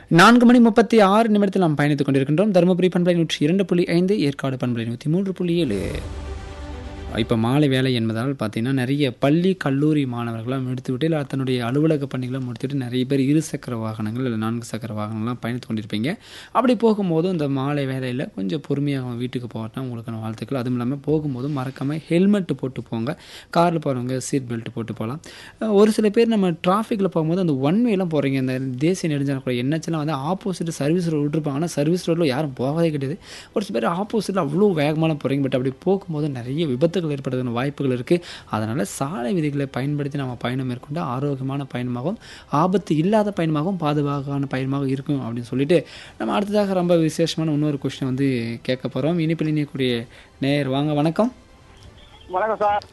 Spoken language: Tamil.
நான்கு மணி முப்பத்தி ஆறு நிமிடத்தில் நாம் பயணித்துக் கொண்டிருக்கின்றோம் தருமபுரி பண்பலை நூற்றி இரண்டு புள்ளி ஐந்து ஏற்காடு பண்பலை நூற்றி மூன்று புள்ளி ஏழு இப்போ மாலை வேலை என்பதால் பார்த்தீங்கன்னா நிறைய பள்ளி கல்லூரி மாணவர்களாம் எடுத்துவிட்டு இல்லை தன்னுடைய அலுவலக பணிகளை முடித்துவிட்டு நிறைய பேர் இரு சக்கர வாகனங்கள் இல்லை நான்கு சக்கர வாகனங்கள்லாம் பயணித்து கொண்டிருப்பீங்க அப்படி போகும்போது இந்த மாலை வேலையில் கொஞ்சம் பொறுமையாக வீட்டுக்கு போகட்டும் உங்களுக்கான வாழ்த்துக்கள் அதுவும் இல்லாமல் போகும்போது மறக்காமல் ஹெல்மெட் போட்டு போங்க காரில் போகிறவங்க சீட் பெல்ட் போட்டு போகலாம் அஹ் ஒரு சில பேர் நம்ம டிராஃபிக்கில் போகும்போது அந்த ஒன் வேலாம் போகிறீங்க இந்த தேசிய நெடுஞ்சாலை கூட என்ஹெச்லாம் வந்து ஆப்போசிட் சர்வீஸ் ரோடு விட்டுருப்பாங்க ஆனால் சர்வீஸ் ரோட்டில் யாரும் போகவே கிடையாது ஒரு சில பேர் ஆப்போசிட்டில் அவ்வளோ வேகமாக போகிறீங்க பட் அப்படி போகும்போது நிறைய விபத்துகள் ஏற்படுறதுக்கான வாய்ப்புகள் இருக்குது அதனால் சாலை விதிகளை பயன்படுத்தி நம்ம பயணம் மேற்கொண்டு ஆரோக்கியமான பயணமாகவும் ஆபத்து இல்லாத பயணமாகவும் பாதுகாப்பான பயணமாக இருக்கும் அப்படின்னு சொல்லிட்டு நம்ம அடுத்ததாக ரொம்ப விசேஷமான இன்னொரு கொஸ்டின் வந்து கேட்க போகிறோம் இனிப்பில் இணையக்கூடிய நேயர் வாங்க வணக்கம் வணக்கம் சார்